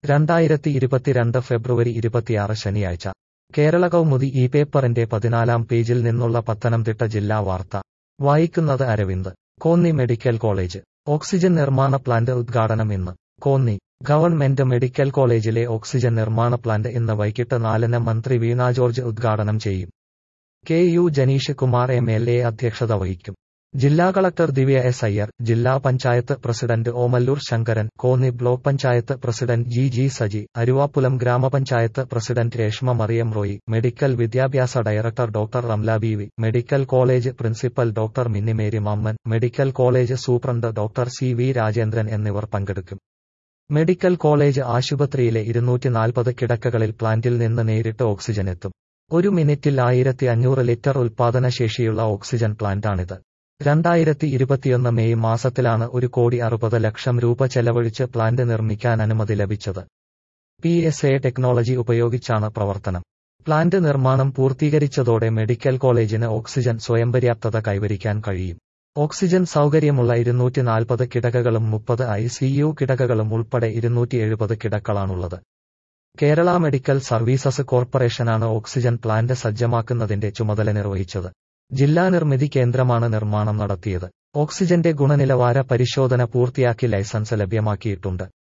രണ്ടായിരത്തി ഇരുപത്തിരണ്ട് ഫെബ്രുവരി ഇരുപത്തിയാറ് ശനിയാഴ്ച കേരള കൗമുദി ഈ പേപ്പറിന്റെ പതിനാലാം പേജിൽ നിന്നുള്ള പത്തനംതിട്ട ജില്ലാ വാർത്ത വായിക്കുന്നത് Aravind Konni medical college oxygen നിർമ്മാണ പ്ലാന്റ് ഉദ്ഘാടനം ഇന്ന് കോന്നി ഗവൺമെന്റ് മെഡിക്കൽ കോളേജിലെ ഓക്സിജൻ നിർമ്മാണ പ്ലാന്റ് ഇന്ന് വൈകിട്ട് നാലിന് മന്ത്രി വീണ ജോർജ് ഉദ്ഘാടനം ചെയ്യും K U Janeesh Kumar M L A അധ്യക്ഷത വഹിക്കും ജില്ലാ കളക്ടർ ദിവ്യ എസ് അയ്യർ ജില്ലാ panchayat president Omallur Sankaran Konni block panchayat president G G Saji Aruvappulam ഗ്രാമപഞ്ചായത്ത് പ്രസിഡന്റ് രേഷ്മ മറിയം റോയി മെഡിക്കൽ വിദ്യാഭ്യാസ director doctor Ramla B V medical college principal doctor Minnimary Mammen medical college superintendent doctor C V Rajendran എന്നിവർ പങ്കെടുക്കും മെഡിക്കൽ കോളേജ് ആശുപത്രിയിലെ ഇരുന്നൂറ്റി നാൽപ്പത് കിടക്കകളിൽ പ്ലാന്റിൽ നിന്ന് നേരിട്ട് ഓക്സിജൻ എത്തും ഒരു മിനിറ്റിൽ ആയിരത്തി അഞ്ഞൂറ് ലിറ്റർ ഉൽപാദനശേഷിയുള്ള ഓക്സിജൻ പ്ലാന്റാണിത് രണ്ടായിരത്തി ഇരുപത്തിയൊന്ന് മെയ് മാസത്തിലാണ് ഒരു കോടി അറുപത് ലക്ഷം രൂപ ചെലവഴിച്ച് പ്ലാന്റ് നിർമ്മിക്കാൻ അനുമതി ലഭിച്ചത് പി എസ് എ ടെക്നോളജി ഉപയോഗിച്ചാണ് പ്രവർത്തനം പ്ലാന്റ് നിർമ്മാണം പൂർത്തീകരിച്ചതോടെ മെഡിക്കൽ കോളേജിന് ഓക്സിജൻ സ്വയംപര്യാപ്തത കൈവരിക്കാൻ കഴിയും ഓക്സിജൻ സൗകര്യമുള്ള ഇരുന്നൂറ്റി നാൽപ്പത് കിടക്കകളും മുപ്പത് ഐ സി യു കിടക്കകളും ഉൾപ്പെടെ ഇരുന്നൂറ്റി എഴുപത് കിടക്കളാണുള്ളത് കേരള മെഡിക്കൽ സർവീസസ് കോർപ്പറേഷനാണ് ഓക്സിജൻ പ്ലാന്റ് സജ്ജമാക്കുന്നതിന്റെ ചുമതല നിർവഹിച്ചത് ജില്ലാ നിർമ്മിതി കേന്ദ്രമാണ് നിർമ്മാണം നടത്തിയത് ഓക്സിജന്റെ ഗുണനിലവാര പരിശോധന പൂർത്തിയാക്കി ലൈസൻസ് ലഭ്യമാക്കിയിട്ടുണ്ട്